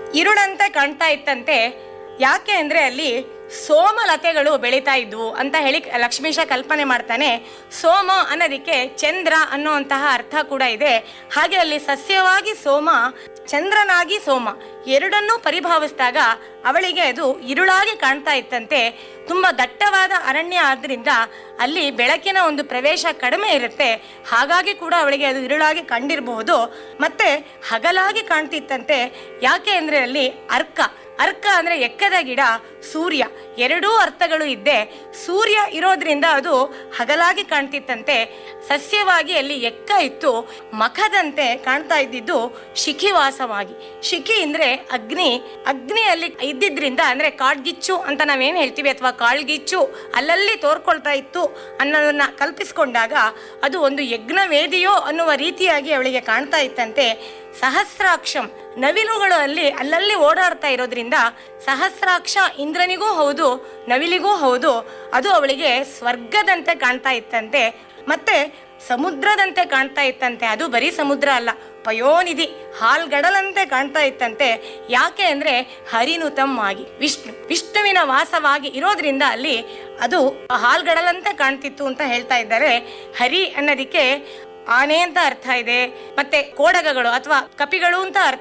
ಇರುಳಂತೆ ಕಾಣ್ತಾ ಇತ್ತಂತೆ ಯಾಕೆ ಅಂದ್ರೆ ಅಲ್ಲಿ ಸೋಮಲತೆಗಳು ಬೆಳೀತಾ ಇದ್ವು ಅಂತ ಹೇಳಿ ಲಕ್ಷ್ಮೀಶ ಕಲ್ಪನೆ ಮಾಡ್ತಾನೆ ಸೋಮ ಅನ್ನೋದಕ್ಕೆ ಚಂದ್ರ ಅನ್ನುವಂತಹ ಅರ್ಥ ಕೂಡ ಇದೆ ಹಾಗೆ ಅಲ್ಲಿ ಸಸ್ಯವಾಗಿ ಸೋಮ ಚಂದ್ರನಾಗಿ ಸೋಮ ಎರಡನ್ನೂ ಪರಿಭಾವಿಸಿದಾಗ ಅವಳಿಗೆ ಅದು ಇರುಳಾಗಿ ಕಾಣ್ತಾ ಇತ್ತಂತೆ ತುಂಬಾ ದಟ್ಟವಾದ ಅರಣ್ಯ ಆದ್ರಿಂದ ಅಲ್ಲಿ ಬೆಳಕಿನ ಒಂದು ಪ್ರವೇಶ ಕಡಿಮೆ ಇರುತ್ತೆ ಹಾಗಾಗಿ ಕೂಡ ಅವಳಿಗೆ ಅದು ಇರುಳಾಗಿ ಕಂಡಿರಬಹುದು ಮತ್ತೆ ಹಗಲಾಗಿ ಕಾಣ್ತಿತ್ತಂತೆ ಯಾಕೆ ಅಂದ್ರೆ ಅಲ್ಲಿ ಅರ್ಕ ಅರ್ಕ ಅಂದ್ರೆ ಎಕ್ಕದ ಗಿಡ ಸೂರ್ಯ ಎರಡೂ ಅರ್ಥಗಳು ಇದ್ದೆ ಸೂರ್ಯ ಇರೋದ್ರಿಂದ ಅದು ಹಗಲಾಗಿ ಕಾಣ್ತಿತ್ತಂತೆ ಸಸ್ಯವಾಗಿ ಅಲ್ಲಿ ಎಕ್ಕ ಇತ್ತು ಮಖದಂತೆ ಕಾಣ್ತಾ ಇದ್ದಿದ್ದು ಶಿಖಿವಾಸವಾಗಿ ಶಿಖಿ ಅಂದ್ರೆ ಅಗ್ನಿ ಅಗ್ನಿ ಅಲ್ಲಿ ಇದ್ದಿದ್ರಿಂದ ಅಂದ್ರೆ ಕಾಡ್ಗಿಚ್ಚು ಅಂತ ನಾವೇನ್ ಹೇಳ್ತೀವಿ ಅಥವಾ ಕಾಳ್ಗಿಚ್ಚು ಅಲ್ಲಲ್ಲಿ ತೋರ್ಕೊಳ್ತಾ ಇತ್ತು ಅನ್ನೋದನ್ನ ಕಲ್ಪಿಸ್ಕೊಂಡಾಗ ಅದು ಒಂದು ಯಜ್ಞ ವೇದಿಯೋ ಅನ್ನುವ ರೀತಿಯಾಗಿ ಅವಳಿಗೆ ಕಾಣ್ತಾ ಇತ್ತಂತೆ ಸಹಸ್ರಾಕ್ಷಂ ನವಿಲುಗಳು ಅಲ್ಲಿ ಅಲ್ಲಲ್ಲಿ ಓಡಾಡ್ತಾ ಇರೋದ್ರಿಂದ ಸಹಸ್ರಾಕ್ಷ ಇಂದ್ರನಿಗೂ ಹೌದು ನವಿಲಿಗೂ ಹೌದು ಅದು ಅವಳಿಗೆ ಸ್ವರ್ಗದಂತೆ ಕಾಣ್ತಾ ಇತ್ತಂತೆ ಮತ್ತೆ ಸಮುದ್ರದಂತೆ ಕಾಣ್ತಾ ಇತ್ತಂತೆ ಅದು ಬರೀ ಸಮುದ್ರ ಅಲ್ಲ ಪಯೋನಿಧಿ ಹಾಲ್ಗಡಲಂತೆ ಕಾಣ್ತಾ ಇತ್ತಂತೆ ಯಾಕೆ ಅಂದ್ರೆ ಹರಿನುತಮ್ ಆಗಿ ವಿಷ್ಣು ವಿಷ್ಣುವಿನ ವಾಸವಾಗಿ ಇರೋದ್ರಿಂದ ಅಲ್ಲಿ ಅದು ಹಾಲ್ಗಡಲಂತೆ ಕಾಣ್ತಿತ್ತು ಅಂತ ಹೇಳ್ತಾ ಇದ್ದಾರೆ ಹರಿ ಅನ್ನೋದಕ್ಕೆ ಆನೆ ಅಂತ ಅರ್ಥ ಇದೆ ಮತ್ತೆ ಕೋಡಗಗಳು ಅಥವಾ ಕಪಿಗಳು ಅಂತ ಅರ್ಥ